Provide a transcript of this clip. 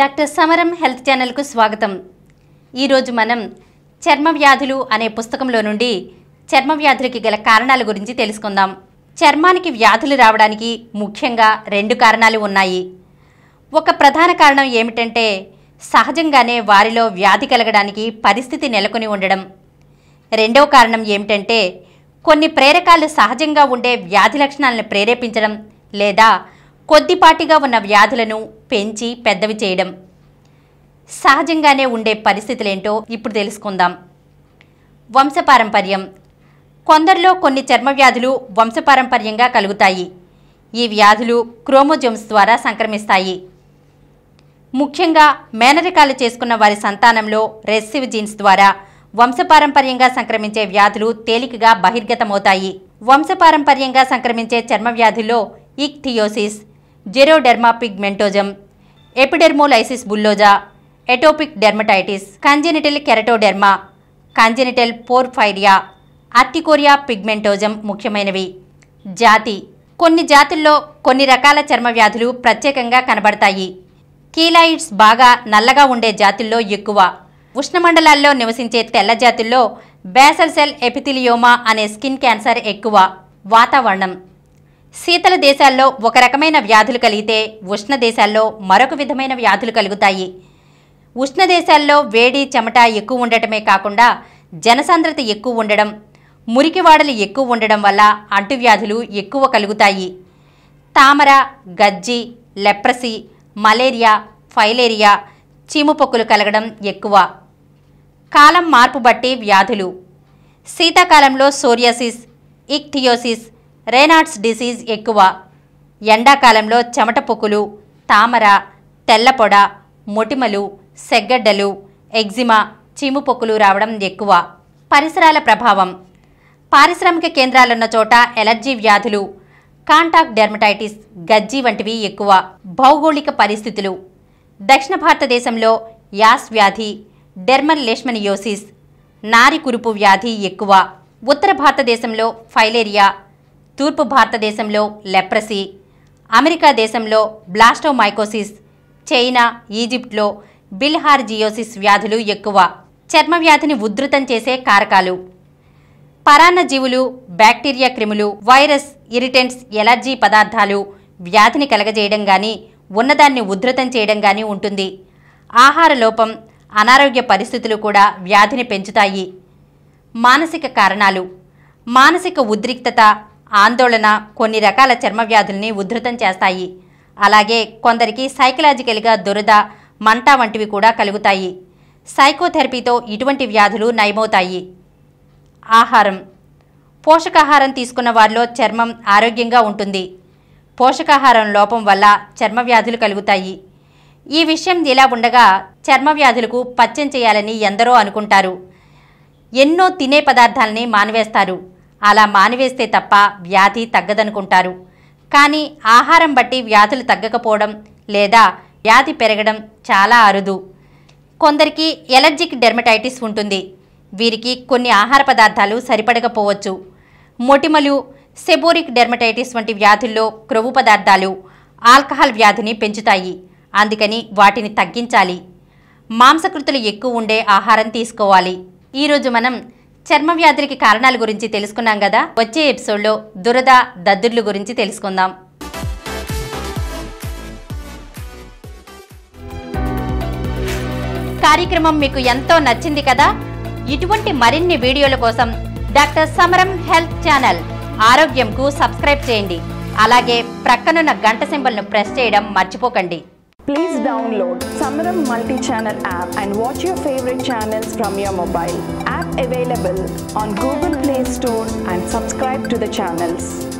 Doctor సమరం health ఛానల్కు స్వాగతం ఈరోజు మనం చర్మ వ్యాధులు అనే పుస్తకంలో నుండి చర్మ వ్యాధులకి గల కారణాల గురించి తెలుసుకుందాం చర్మానికి వ్యాధులు రావడానికి ముఖ్యంగా రెండు కారణాలు ఉన్నాయి ఒక ప్రధాన కారణం ఏమిటంటే సహజంగానే వారిలో వ్యాధి కలగడానికి పరిస్థితి నెలకొని ఉండడం రెండవ కారణం ఏమిటంటే కొన్ని ప్రేరకాలు సహజంగా ఉండే వ్యాధి లక్షణాలను ప్రేరేపించడం లేదా కొద్దిపాటిగా ఉన్న వ్యాధులను పెంచి పెద్దవి చేయడం సహజంగానే ఉండే పరిస్థితులేంటో ఇప్పుడు తెలుసుకుందాం వంశపారంపర్యం కొందరిలో కొన్ని చర్మ వ్యాధులు వంశపారంపర్యంగా కలుగుతాయి ఈ వ్యాధులు క్రోమోజోమ్స్ ద్వారా సంక్రమిస్తాయి ముఖ్యంగా మేనరికాలు చేసుకున్న వారి సంతానంలో రెసివ్ జీన్స్ ద్వారా వంశపారంపర్యంగా సంక్రమించే వ్యాధులు తేలికగా బహిర్గతమవుతాయి వంశపారంపర్యంగా సంక్రమించే చర్మ వ్యాధుల్లో ichthyosis xeroderma pigmentosum epidermolysis bullosa atopic dermatitis congenital keratoderma congenital porphyria urticaria pigmentosum ముఖ్యమైనవి జాతి కొన్ని జాతుల్లో కొన్ని రకాల చర్మ వ్యాధులు ప్రత్యేకంగా కనబడతాయి కీలాయిడ్స్ బాగా నల్లగా ఉండే జాతుల్లో ఎక్కువ ఉష్ణమండలాల్లో నివసించే తెల్ల జాతుల్లో బేసల్ సెల్ ఎపిథిలియోమా అనే స్కిన్ క్యాన్సర్ ఎక్కువ వాతావరణం శీతల దేశాల్లో ఒక రకమైన వ్యాధులు కలిగితే ఉష్ణ దేశాల్లో మరొక విధమైన వ్యాధులు కలుగుతాయి ఉష్ణ దేశాల్లో వేడి చెమట ఎక్కువ ఉండటమే కాకుండా జనసాంద్రత ఎక్కువ ఉండడం మురికివాడలు ఎక్కువ ఉండడం వల్ల అంటువ్యాధులు ఎక్కువ కలుగుతాయి తామర గజ్జి లెప్రసీ మలేరియా ఫైలేరియా చీముపొక్కులు కలగడం ఎక్కువ కాలం మార్పు బట్టి వ్యాధులు శీతాకాలంలో సోరియాసిస్ ఇక్థియోసిస్ రేనాట్స్ డిసీజ్ ఎక్కువ ఎండాకాలంలో చెమట పొక్కులు తామర తెల్లపొడ మొటిమలు సెగ్గడ్డలు ఎగ్జిమా చీముపొక్కులు రావడం ఎక్కువ పరిసరాల ప్రభావం పారిశ్రామిక కేంద్రాలున్న చోట ఎలర్జీ వ్యాధులు కాంటాక్ట్ డెర్మటైటిస్ గజ్జి వంటివి ఎక్కువ భౌగోళిక పరిస్థితులు దక్షిణ భారతదేశంలో యాస్ వ్యాధి డెర్మల్ లేష్మనియోసిస్ నారి కురుపు వ్యాధి ఎక్కువ ఉత్తర భారతదేశంలో ఫైలేరియా తూర్పు భారతదేశంలో లెప్రసీ అమెరికా దేశంలో బ్లాస్టోమైకోసిస్ చైనా ఈజిప్ట్లో బిల్హార్జియోసిస్ వ్యాధులు ఎక్కువ చర్మ వ్యాధిని ఉధృతం చేసే కారకాలు పరాన్నజీవులు బ్యాక్టీరియా క్రిములు వైరస్ ఇరిటెంట్స్ ఎలర్జీ పదార్థాలు వ్యాధిని కలగజేయడం కానీ ఉన్నదాన్ని ఉధృతం చేయడం కానీ ఉంటుంది ఆహార లోపం అనారోగ్య పరిస్థితులు కూడా వ్యాధిని పెంచుతాయి మానసిక కారణాలు మానసిక ఉద్రిక్తత ఆందోళన కొన్ని రకాల చర్మ వ్యాధుల్ని ఉధృతం చేస్తాయి అలాగే కొందరికి సైకలాజికల్గా దురద మంట వంటివి కూడా కలుగుతాయి సైకోథెరపీతో ఇటువంటి వ్యాధులు నయమవుతాయి ఆహారం పోషకాహారం తీసుకున్న వారిలో చర్మం ఆరోగ్యంగా ఉంటుంది పోషకాహారం లోపం వల్ల చర్మ వ్యాధులు కలుగుతాయి ఈ విషయం ఇలా ఉండగా చర్మ వ్యాధులకు పచ్చం చేయాలని ఎందరో అనుకుంటారు ఎన్నో తినే పదార్థాలని మానివేస్తారు అలా మానివేస్తే తప్ప వ్యాధి తగ్గదనుకుంటారు కానీ ఆహారం బట్టి వ్యాధులు తగ్గకపోవడం లేదా వ్యాధి పెరగడం చాలా అరుదు కొందరికి ఎలర్జిక్ డెర్మటైటిస్ ఉంటుంది వీరికి కొన్ని ఆహార పదార్థాలు సరిపడకపోవచ్చు మొటిమలు సెబోరిక్ డెర్మటైటిస్ వంటి వ్యాధుల్లో క్రొవ్వు పదార్థాలు ఆల్కహాల్ వ్యాధిని పెంచుతాయి అందుకని వాటిని తగ్గించాలి మాంసకృతులు ఎక్కువ ఉండే ఆహారం తీసుకోవాలి ఈరోజు మనం చర్మ వ్యాధులకి కారణాల గురించి తెలుసుకున్నాం కదా వచ్చే ఎపిసోడ్లో దురద దద్దుర్లు గురించి తెలుసుకుందాం కార్యక్రమం మీకు ఎంతో నచ్చింది కదా ఇటువంటి మరిన్ని వీడియోల కోసం డాక్టర్ సమరం హెల్త్ ఛానల్ ఆరోగ్యంకు సబ్స్క్రైబ్ చేయండి అలాగే ప్రక్కనున్న గంట సింబల్ను ప్రెస్ చేయడం మర్చిపోకండి Please download Samaram multi-channel app and watch your favorite channels from your mobile. App available on Google Play Store and subscribe to the channels.